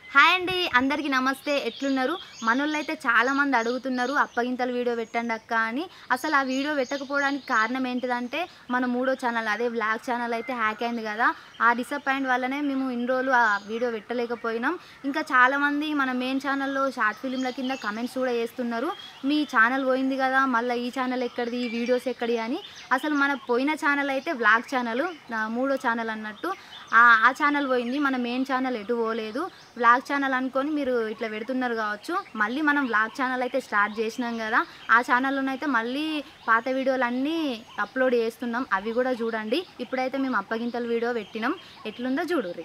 hi అండి అందరికీ నమస్తే ఎట్లున్నారు మనోళ్ళు అయితే చాలామంది అడుగుతున్నారు అప్పగింతల వీడియో పెట్టండి అక్క అని అసలు ఆ వీడియో పెట్టకపోవడానికి కారణం ఏంటిదంటే మన మూడో ఛానల్ అదే బ్లాగ్ ఛానల్ అయితే హ్యాక్ అయింది కదా ఆ డిసప్పాయింట్ వల్లనే మేము ఇన్ని రోజులు ఆ వీడియో పెట్టలేకపోయినాం ఇంకా చాలామంది మన మెయిన్ ఛానల్లో షార్ట్ ఫిలింల కింద కమెంట్స్ కూడా చేస్తున్నారు మీ ఛానల్ పోయింది కదా మళ్ళీ ఈ ఛానల్ ఎక్కడిది ఈ వీడియోస్ ఎక్కడి అని అసలు మన పోయిన ఛానల్ అయితే బ్లాగ్ ఛానల్ మూడో ఛానల్ అన్నట్టు ఆ ఆ ఛానల్ పోయింది మన మెయిన్ ఛానల్ ఎటు పోలేదు వ్లాగ్ ఛానల్ అనుకొని మీరు ఇట్లా పెడుతున్నారు కావచ్చు మళ్ళీ మనం వ్లాగ్ ఛానల్ అయితే స్టార్ట్ చేసినాం కదా ఆ ఛానల్లోనైతే మళ్ళీ పాత వీడియోలు అన్నీ అప్లోడ్ చేస్తున్నాం అవి కూడా చూడండి ఇప్పుడైతే మేము అప్పగింతల వీడియో పెట్టినాం ఎట్లుందో చూడుర్రి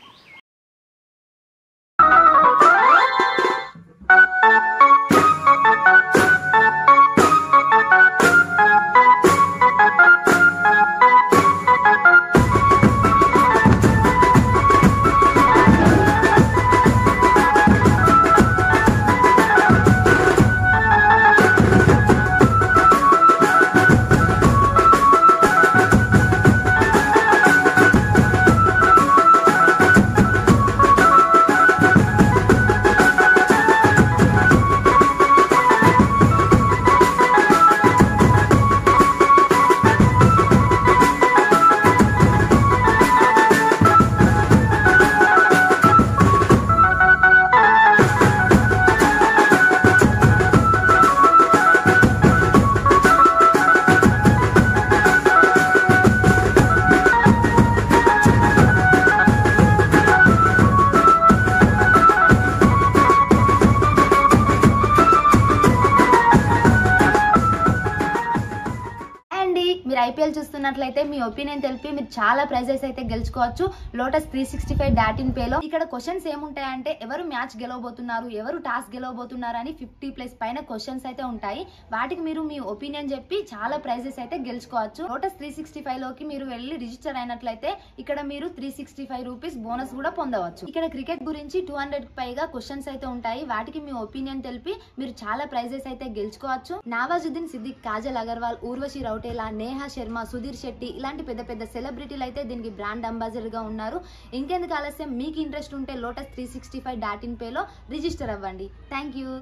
అండి మీరు ఐపీఎల్ చూస్తున్నట్లయితే మీ ఒపీనియన్ తెలిపి మీరు చాలా ప్రైజెస్ అయితే గెలుచుకోవచ్చు Lotus three sixty five dot in పేలో ఇక్కడ క్వశ్చన్స్ ఏముంటాయంటే ఎవరు మ్యాచ్ గెలవబోతున్నారు ఎవరు టాస్ గెలవబోతున్నారు అని ఫిఫ్టీ ప్లస్ పైన క్వశ్చన్స్ అయితే ఉంటాయి వాటికి మీరు మీ ఒపీనియన్ చెప్పి చాలా ప్రైజెస్ అయితే గెలుచుకోవచ్చు లోటస్ త్రీ సిక్స్టీ ఫైవ్ లోకి మీరు వెళ్ళి రిజిస్టర్ అయినట్లయితే ఇక్కడ మీరు three sixty five rupees bonus కూడా పొందవచ్చు ఇక్కడ క్రికెట్ గురించి టూ హండ్రెడ్ పైగా క్వశ్చన్స్ అయితే ఉంటాయి వాటికి మీ ఒపీనియన్ తెలిపి మీరు చాలా ప్రైజెస్ అయితే గెలుచుకోవచ్చు నావాజుద్దీన్ సిద్దిక్ కాజల్ అగర్వాల్ ఊర్వశి రౌటేలా నేహా శర్మ సుధీర్ శెట్టి ఇలాంటి పెద్ద పెద్ద సెలబ్రిటీలు అయితే దీనికి బ్రాండ్ అంబాసిడర్ గా ఉన్నారు ఇంకెందుకు ఆలస్యం మీకు ఇంట్రెస్ట్ ఉంటే Lotus three sixty five dot in పేలో రిజిస్టర్ అవ్వండి థ్యాంక్ యూ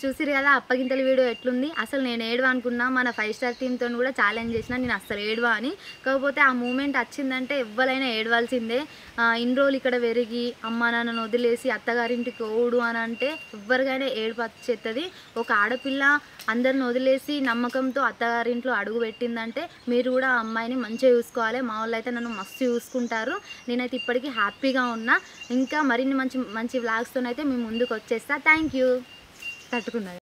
చూసిరు కదా అప్పగింతల వీడియో ఎట్లుంది అసలు నేను ఏడవా అనుకున్నా మన ఫైవ్ స్టార్ టీంతో కూడా ఛాలెంజ్ చేసిన నేను అసలు ఏడవా అని కాకపోతే ఆ మూమెంట్ వచ్చిందంటే ఎవ్వరైనా ఏడవాల్సిందే ఆ, ఇన్ని రోజులు ఇక్కడ పెరిగి అమ్మ నాన్నను వదిలేసి అత్తగారింటికి ఓడు అని అంటే ఎవరికైనా ఏడుపు వచ్చేస్తుంది ఒక ఆడపిల్ల అందరిని వదిలేసి నమ్మకంతో అత్తగారింట్లో అడుగు పెట్టిందంటే మీరు కూడా ఆ అమ్మాయిని మంచిగా చూసుకోవాలి మా వాళ్ళు అయితే నన్ను మస్తు చూసుకుంటారు నేనైతే ఇప్పటికీ హ్యాపీగా ఉన్నా ఇంకా మరిన్ని మంచి మంచి వ్లాగ్స్తో అయితే మేము ముందుకు వచ్చేస్తా థ్యాంక్ యూ తట్టుకున్నది